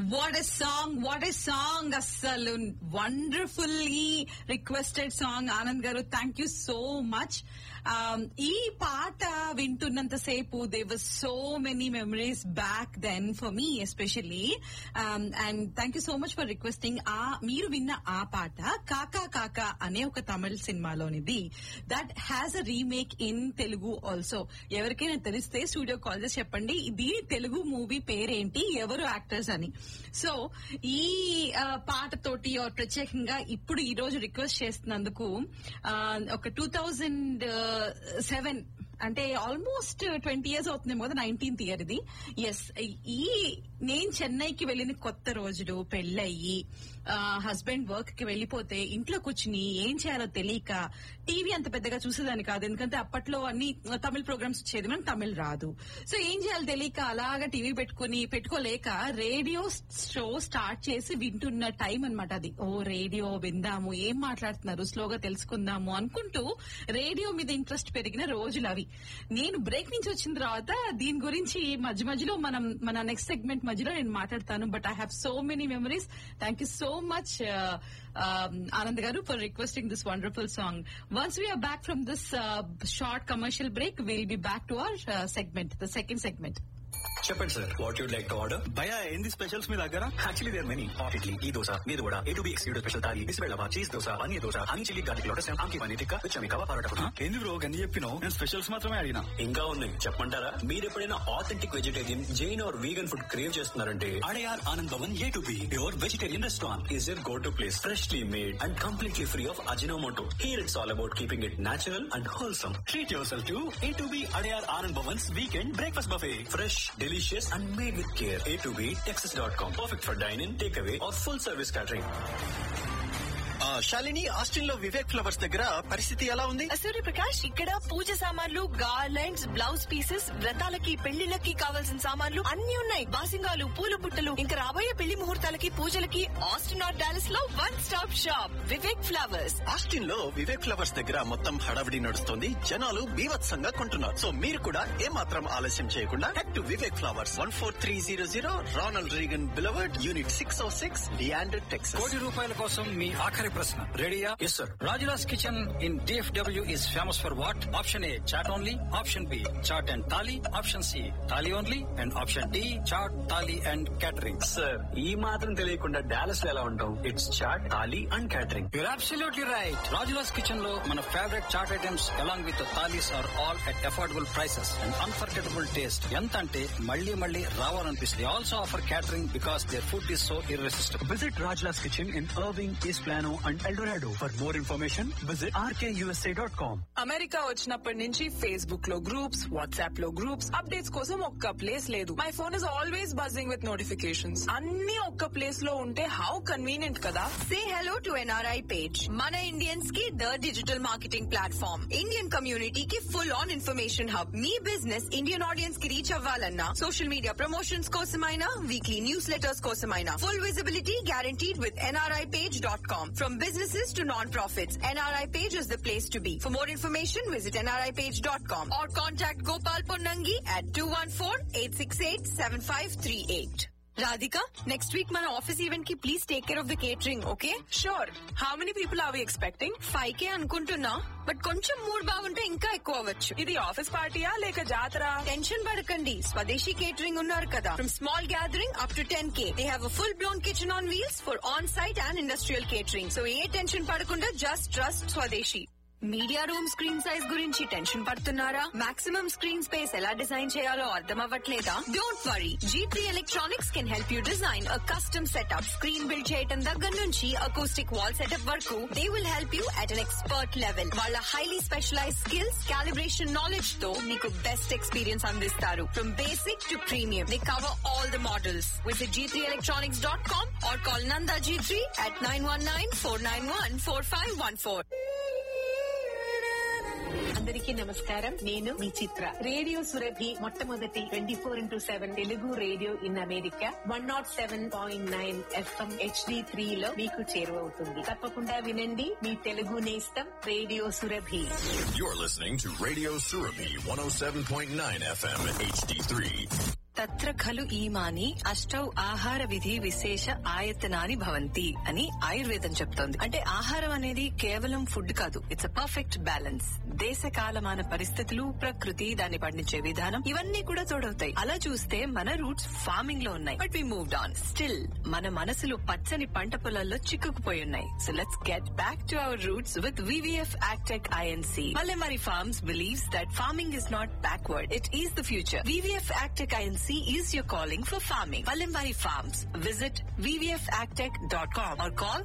What a song what a song అస్సలు wonderfully requested song Anand garu thank you so much ఈ పాట వింటున్నంత సేపు they were so many memories back then for me especially and thank you so much for requesting ఆ మీరు విన్న ఆ పాట కాకా కాకా అనే ఒక తమిళ సినిమాలోనిది that has a remake in Telugu also ఎవరికైనా తెలిస్తే స్టూడియో కాల్ చేసి చెప్పండి ఇది తెలుగు మూవీ పేరేంటి ఎవరు యాక్టర్స్ అని సో ఈ ఆ, పాటతోటి or ప్రత్యేకంగా ఇప్పుడు ఈ రోజు రిక్వెస్ట్ చేస్తున్నందుకు ఆ, ఒక టూ థౌజండ్ సెవెన్ అంటే ఆల్మోస్ట్ ట్వంటీ ఇయర్స్ అవుతుందేమో కదా నైన్టీన్త్ ఇయర్ ఇది ఎస్ ఈ నేను చెన్నైకి వెళ్ళిన కొత్త రోజులు పెళ్ళయి హస్బెండ్ వర్క్ కి వెళ్ళిపోతే ఇంట్లో కూర్చుని ఏం చేయాలో తెలియక టీవీ అంత పెద్దగా చూసేదాన్ని కాదు ఎందుకంటే అప్పట్లో అన్ని తమిళ ప్రోగ్రామ్స్ వచ్చేది మనకు తమిళ్ రాదు సో ఏం చేయాలో తెలియక అలాగా టీవీ పెట్టుకుని పెట్టుకోలేక రేడియో షో స్టార్ట్ చేసి వింటున్న టైం అన్నమాట అది ఓ రేడియో విందాము ఏం మాట్లాడుతున్నారు స్లోగా తెలుసుకుందాము అనుకుంటూ రేడియో మీద ఇంట్రెస్ట్ పెరిగిన రోజులు అవి నేను బ్రేక్ నుంచి వచ్చిన తర్వాత దీని గురించి మధ్య మధ్యలో మనం మన నెక్స్ట్ సెగ్మెంట్ మధ్యలో నేను మాట్లాడతాను but I have so many memories thank you so much Anand garu for requesting this wonderful song once we're back from this short commercial break will be back to our segment the second segment చెప్పండి sir what you'd like to order భయ ఏంది specials మీ దగ్గర actually there many hot idli ఈ దోశ మీరు కూడా A to B excluded special thali బిస్బెల్లవా cheese dosa paneer dosa honey chilli garlic lotus ఆంకి పన్నీర్ టిక్కా విచ్చమి కవా పరోటా కూడా. ఏంది బ్రో గన్ని చెప్పినావు నేను స్పెషల్స్ మాత్రమే అడిగినా ఇంకా ఉన్నాయి చెప్పమంటారా మీరు ఎప్పుడైనా authentic vegetarian Jain or vegan food crave చేస్తున్నారంటే Adyar Anand Bhavan A to B your vegetarian restaurant is your go to place freshly made and completely free of Ajinomoto here it's all about keeping it natural and wholesome treat yourself to A to B Adyar Anand Bhavan's weekend breakfast buffet fresh delicious and made with care A to B Texas dot com perfect for dyne in take away or full service catering Shalini Austin లో Vivek flowers దగ్గర పరిస్థితి ఎలా ఉంది సూర్యప్రకాష్ ఇక్కడ పూజ సామాన్లు garlands blouse pieces వ్రతాలకి పెళ్లిళ్ళకి కావాల్సిన సామాన్లు అన్ని ఉన్నాయి బాసింగాలు పూల బుట్టలు ఇంకా రాబోయే పెళ్లి ముహూర్తాలకి పూజలకి ఆస్టిన్ ఆర్ డాలస్ లో one stop shop Vivek flowers Austin లో వివేక్ ఫ్లవర్స్ దగ్గర మొత్తం హడావిడి నడుస్తుంది జనాలు బీభత్సంగా కొంటున్నారు సో మీరు కూడా ఏమాత్రం ఆలస్యం చేయకుండా head to Vivek flowers one four three zero zero Ronald Reagan boulevard unit six O six డియాండెడ్ టెక్సస్ కోటి రూపాయల కోసం మీ ఆఖరి ప్రశ్న రెడీయా yes sir Rajula's kitchen in DFW is famous for what option A chaat only option B chaat and thali option C thali only and option D chaat thali and catering sir ఈ మాత్రం తెలియకుండా డాలస్ లో ఎలా ఉంటాం it's chaat thali and catering you're absolutely right Rajula's kitchen లో మన favourite chaat items along with thalis are all at affordable prices and unforgettable taste ఎంత అంటే మళ్ళీ మళ్ళీ రావాలనిపిస్తుంది also offer catering because their food is so irresistible Visit Rajla's Kitchen in Irving, East Plano, and El Dorado. For more information, visit rkusa.com. America వచ్చినప్పటి నుంచి Facebook లో groups WhatsApp లో groups updates కోసం ఒక్క ప్లేస్ లేదు my phone is always buzzing with notifications అన్ని ఒక్క place లో ఉంటే హౌ కన్వీనియంట్ కదా Say hello to NRI page. Mana Indians की the digital marketing platform. Indian community की full on information hub. Me business Indian audience की reach అవ్వాలన్నా social media promotions కోసమైనా weekly newsletters కోసమైనా full visibility guaranteed with nripage.com. From businesses to non-profits, NRI page is the place to be. For more information, visit nripage.com or contact Gopal Ponnangi at 214-868-7538. Radhika, next week మన office event కి please take care of the catering okay sure how many people are we expecting five K అనుకుంటున్నా but కొంచెం mood బాగుంటే ఇంకా ఎక్కువ అవ్వచ్చు ఇది office పార్టీయా లేక జాతర టెన్షన్ పడకండి స్వదేశీ కేటరింగ్ ఉన్నారు కదా from small gathering up to ten K they have full blown kitchen on wheels for on site and industrial catering so ఏ టెన్షన్ పడకుండా just trust Swadeshi media room screen size గురించి టెన్షన్ పడుతున్నారా maximum screen space ఎలా design చేయాలో అర్థం అవ్వట్లేదా don't worry G three electronics can help you design a custom setup screen build చేయడం దగ్గర నుంచి అకౌస్టిక్ వాల్ సెటప్ వరకు they will help you at an expert level వాళ్ళ highly specialise skills calibration knowledge తో మీకు బెస్ట్ ఎక్స్పీరియన్స్ అందిస్తారు from basic to premium they cover all the models with G three electronics dot com or call Nanda G three at nine one nine four nine one four five one four అందరికీ నమస్కారం నేను మీ Chitra radio Surabhi మొట్టమొదటి twenty four into seven Telugu radio in America one nought seven point nine FM HD three లో మీకు చేరువవుతుంది తప్పకుండా వినండి మీ తెలుగు నేస్తం radio Surabhi You're listening to Radio Surabi 107.9 FM HD3. తత్ర ఖలు ఈమాని అష్టౌ ఆహార విధి విశేష ఆయతనాని భవంతి అని ఆయుర్వేదం చెప్తోంది అంటే ఆహారం అనేది కేవలం ఫుడ్ కాదు ఇట్స్ అ పర్ఫెక్ట్ బ్యాలెన్స్ దేశ కాలమాన పరిస్థితులు ప్రకృతి దాన్ని పండించే విధానం ఇవన్నీ కూడా తోడవుతాయి అలా చూస్తే మన రూట్స్ ఫార్మింగ్ లో ఉన్నాయి but we moved on still మన మనసులు పచ్చని పంట పొలాల్లో చిక్కుకుపోయి ఉన్నాయి so let's get back to our roots with VVF agtech INC Palamari Farms believes that farming is not backward, it is the future. VVF Agtech INC is your calling for farming. Palamari Farms. Visit vvfagtech.com or call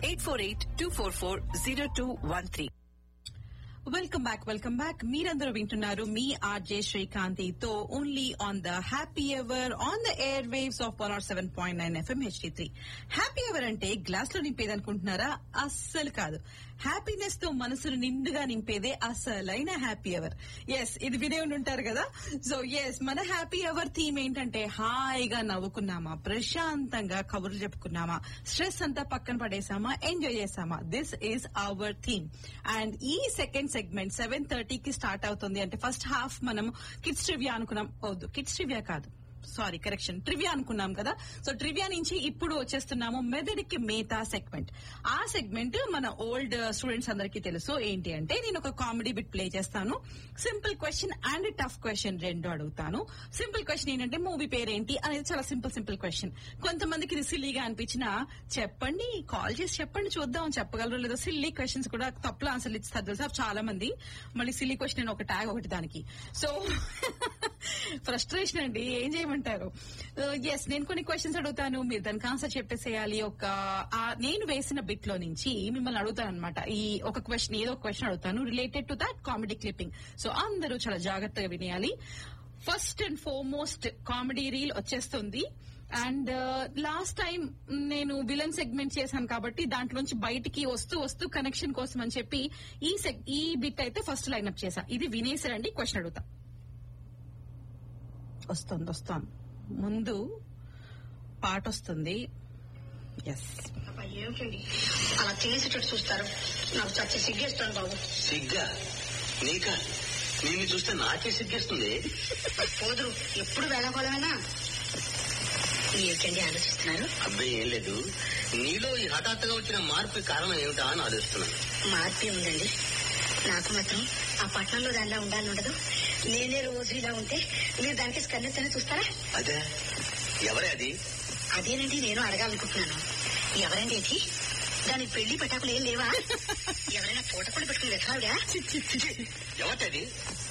848-244-0213. Welcome back welcome back మీరందరూ వింటున్నారు మీ RJ Srikanthi తో only on the happy ever on the air waves of one or seven point nine FM HD three happy ever అంటే glass లో నింపేది అనుకుంటున్నారా అస్సలు కాదు హ్యాపీనెస్ తో మనసును నిండుగా నింపేదే అసలైన హ్యాపీ ఎవర్ ఎస్ ఇది వినే ఉండి ఉంటారు కదా సో ఎస్ మన హ్యాపీ ఎవర్ థీమ్ ఏంటంటే హాయిగా నవ్వుకున్నామా ప్రశాంతంగా కబుర్లు చెప్పుకున్నామా స్ట్రెస్ అంతా పక్కన పడేసామా ఎంజాయ్ చేసామా this is our theme and ఈ సెకండ్ సెగ్మెంట్ సెవెన్ థర్టీకి స్టార్ట్ అవుతుంది అంటే ఫస్ట్ హాఫ్ మనం కిడ్స్ ట్రివియా అనుకున్నాం వద్దు కిడ్స్ ట్రివియా కాదు సారీ కరెక్షన్ ట్రివియా అనుకున్నాం కదా సో ట్రివియా నుంచి ఇప్పుడు వచ్చేస్తున్నాము మెదడికి మేతా సెగ్మెంట్ ఆ సెగ్మెంట్ మన ఓల్డ్ స్టూడెంట్స్ అందరికీ తెలుసు ఏంటి అంటే నేను ఒక కామెడీ బిట్ ప్లే చేస్తాను simple question and tough question రెండు అడుగుతాను సింపుల్ క్వశ్చన్ ఏంటంటే మూవీ పేరేంటి అనేది చాలా సింపుల్ సింపుల్ క్వశ్చన్ కొంతమందికి ఇది సిల్లీగా అనిపించినా చెప్పండి కాల్ చేసి చెప్పండి చూద్దాం చెప్పగలరో లేదో సిల్లీ క్వశ్చన్స్ కూడా తప్పులు ఆన్సర్లు ఇస్తారు తెలుసా చాలా మంది మళ్ళీ సిల్లీ క్వశ్చన్ ఒక ట్యాగ్ ఒకటి దానికి సో ఫ్రస్ట్రేషన్ అండి ఏం చేయమంటారు ఎస్ నేను కొన్ని క్వశ్చన్స్ అడుగుతాను మీరు దానికి ఆన్సర్ చెప్పేసేయాలి ఒక ఆ నేను వేసిన బిట్ లో నుంచి మిమ్మల్ని అడుగుతాను అనమాట ఈ ఒక క్వశ్చన్ ఏదో ఒక క్వశ్చన్ అడుగుతాను related to that comedy clipping so అందరూ చాలా జాగ్రత్తగా వినేయాలి first and foremost comedy reel వచ్చేస్తుంది అండ్ లాస్ట్ టైం నేను విలన్ సెగ్మెంట్ చేశాను కాబట్టి దాంట్లోంచి బయటికి వస్తూ వస్తూ కనెక్షన్ కోసం అని చెప్పి ఈ seg- ఈ బిట్ అయితే ఫస్ట్ లైన్అప్ చేశా ఇది వినేసారండి క్వశ్చన్ అడుగుతా వస్తుంది వస్తాను ముందు పాట వస్తుంది ఎస్ అబ్బా, ఏమిటండి అలా తినేసేటట్టు చూస్తారు నాకు చచ్చి సిగ్గేస్తాను బాబు సిగ్గా నీకా నిన్ను చూస్తే నాకే సిగ్గేస్తుంది పోదురు ఎప్పుడు వేళకోళమేనా ఏమిటండి ఆలోచిస్తున్నారు అబ్బాయి ఏం లేదు నీలో ఈ హఠాత్తుగా వచ్చిన మార్పు కారణం ఏమిటా అని ఆలోచిస్తున్నాను మార్పే ఉందండి నాకు మాత్రం ఆ పట్టణంలో దానిలా ఉండాలని ఉండదు నేనే రోజు ఇలా ఉంటే మీరు దానికి స్కన్నెత్తనే చూస్తారా అదే ఎవరే అది అదేనండి నేను అడగాలనుకుంటున్నాను ఎవరండి ఇది దాని పెళ్లి పటాకులు ఏం లేవా ఎవరైనా పూట కూడా పెట్టుకుని వెతకావిడా ఎవరిది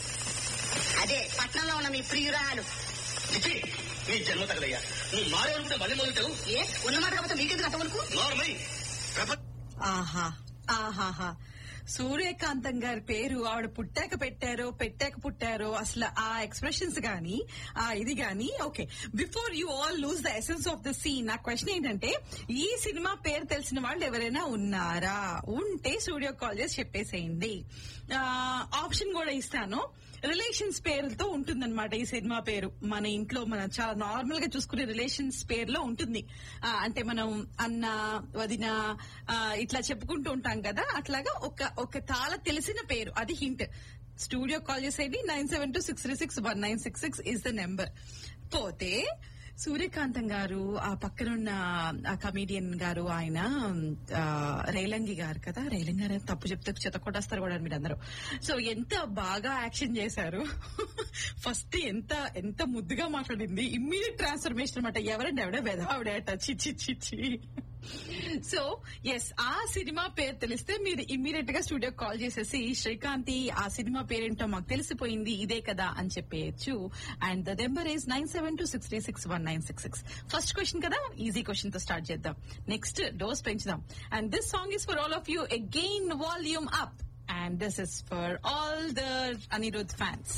అదే పట్నంలో ఉన్న మీ ప్రియురాలు చిచి, నీ జన్మ తగలయ్యా నువ్వు మారేవనుకుంటే మళ్ళీ మొదలుతావు ఏ ఉన్నమాట కాకపోతే మీకెందుకు అంతవరకు నార్మల్ ప్రపంచ ఆహా ఆహాహా సూర్యకాంతం గారి పేరు ఆవిడ పుట్టాక పెట్టారో పెట్టాక పుట్టారో అసలు ఆ ఎక్స్ప్రెషన్స్ గాని ఆ ఇది గాని okay before you all lose the essence of the scene నా క్వశ్చన్ ఏంటంటే ఈ సినిమా పేరు తెలిసిన వాళ్ళు ఎవరైనా ఉన్నారా ఉంటే స్టూడియో కాల్ చేసి చెప్పేసేయండి ఆప్షన్ కూడా ఇస్తాను రిలేషన్స్ పేరుతో ఉంటుందన్నమాట ఈ సినిమా పేరు మన ఇంట్లో మనం చాలా నార్మల్ గా చూసుకునే రిలేషన్స్ పేరులో ఉంటుంది ఆ, అంటే మనం అన్న వదిన ఆ, ఇట్లా చెప్పుకుంటూ ఉంటాం కదా అట్లాగా ఒక ఒక చాలా తెలిసిన పేరు అది హింట్ స్టూడియో కాల్ చేసేది nine seven two six three six one nine six six is the number పోతే సూర్యకాంతం గారు ఆ పక్కనున్న ఆ కమీడియన్ గారు ఆయన ఆ, రేలంగి గారు కదా రేలంగి గారు తప్పు చెప్తే చెత్త కొట్టేస్తారు కూడా మీరు అందరూ సో ఎంత బాగా యాక్షన్ చేశారు ఫస్ట్ ఎంత ఎంత ముద్దుగా మాట్లాడింది ఇమ్మీడియట్ ట్రాన్స్ఫర్మేషన్ అనమాట ఎవరండి ఆవిడ వెద ఆవిడ చిచ్చి చిచ్చి సో ఎస్ ఆ సినిమా పేరు తెలిస్తే మీరు ఇమ్మీడియట్ గా స్టూడియో కాల్ చేసేసి శ్రీకాంతి ఆ సినిమా పేరేంటో మాకు తెలిసిపోయింది ఇదే కదా అని చెప్పేయచ్చు and the number is nine seven two six three six one nine six six first question కదా ఈజీ క్వశ్చన్ తో స్టార్ట్ చేద్దాం నెక్స్ట్ డోస్ పెంచుదాం and this song is for all of you again volume up and this is for all the Anirudh fans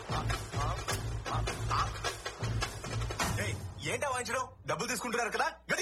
ఏంటా వాయించడం డబ్బులు తీసుకుంటున్నారు కదా